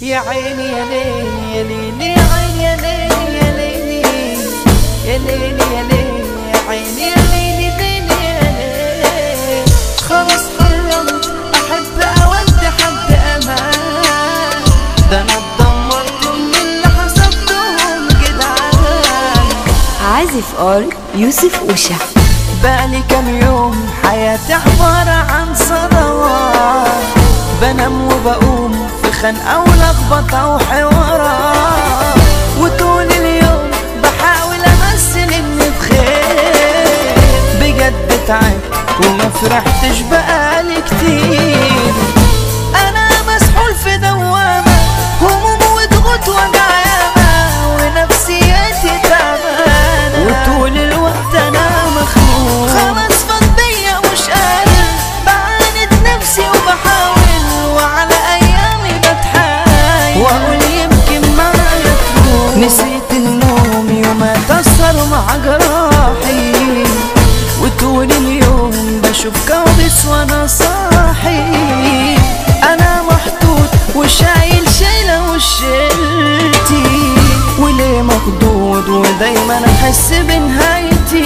يا عيني يا ليلي يا ليلي يا عيني يا ليلي يا ليلي يا ليلي يا ليلي يا عيني يا ليلي ليلي يا ليلي خلاص حرمت احب اود حد امان ده انا اتدمرت من اللي حسبتهم جدعان عازف اول يوسف اوشا بقالي كام يوم حياتي عبارة عن صدوات بنام وبقوم في خنقة ولخبطة وحوارات وطول اليوم بحاول امثل اني بخير بجد تعبت وما فرحتش بقالي كتير انا مسحول في دوامة هموم وضغوط وجع ياما ونفسيتي تعبانة وطول الوقت انا مخنوق خلاص فضية مش قادر بعاند نفسي وبحاول وعلى ايامي بتحايل واقول يمكن معايا تروح نسيت النوم يوم اتأثر مع جراحي وطول اليوم بشوف كوابيس وانا صاحي انا محطوط وشايل شايلة وشيلتي وليه مخضوض ودايما احس بنهايتي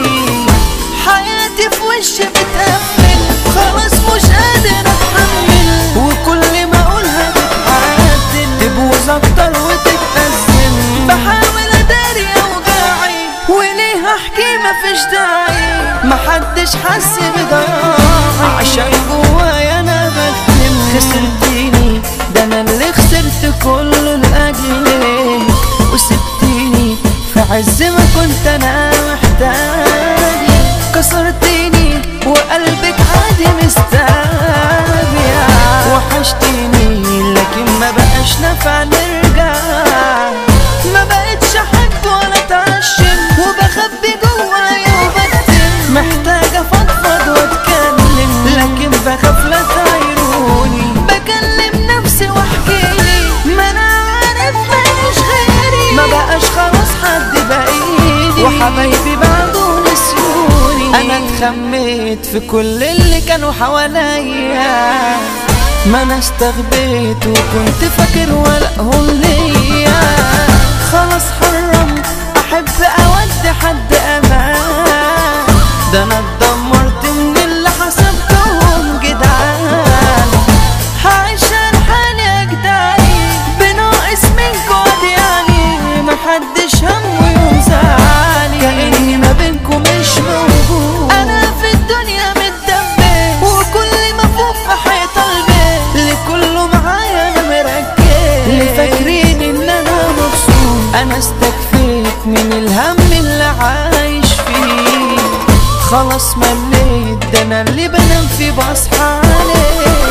حياتي في وشي بتقفل خلاص مش قادر اتحمل وكل ما اقولها تتعدل تبوظ اكتر وتتأزم بحاول اداري اوجاعي وليه احكي مفيش داعي محدش حس بضياعي عشان جوايا انا بكتم خسرتيني ده انا اللي خسرت كله لاجلك وسبتيني في عز ما كنت انا محتاج كسرتيني وقلبك عادي مستابيع وحشتيني لكن ما بقاش نافع نرجع ما بقتش احب ولا اتعشم وبخبي جوايا وبكتم محتاجة افضفض واتكلم لكن بخاف لا تعيروني بكلم نفسي واحكيلي ما انا عارف ماليش غيري ما بقاش خلاص حد بايدي وحبايبي بعده نسيوني انا اتخميت في كل اللي كانوا حواليا ما انا استغبيت وكنت فاكر ولقهم ليا خلاص حرمت احب اود حد امان ده انا اتدمرت من اللي حسبتهم جدعان عشان حالي اجدعي بناقص منكم يعني محدش همه ينزعلي كأني ما بينكم مش موجود انا في الدنيا متدبس وكل ما فوق في حيط البيت لكله معايا انا مركز اللي فاكرين ان انا مبسوط انا استكفيت من الهم اللي عايش فيه خلاص مليت ده انا اللي بنام فيه بصحى عليه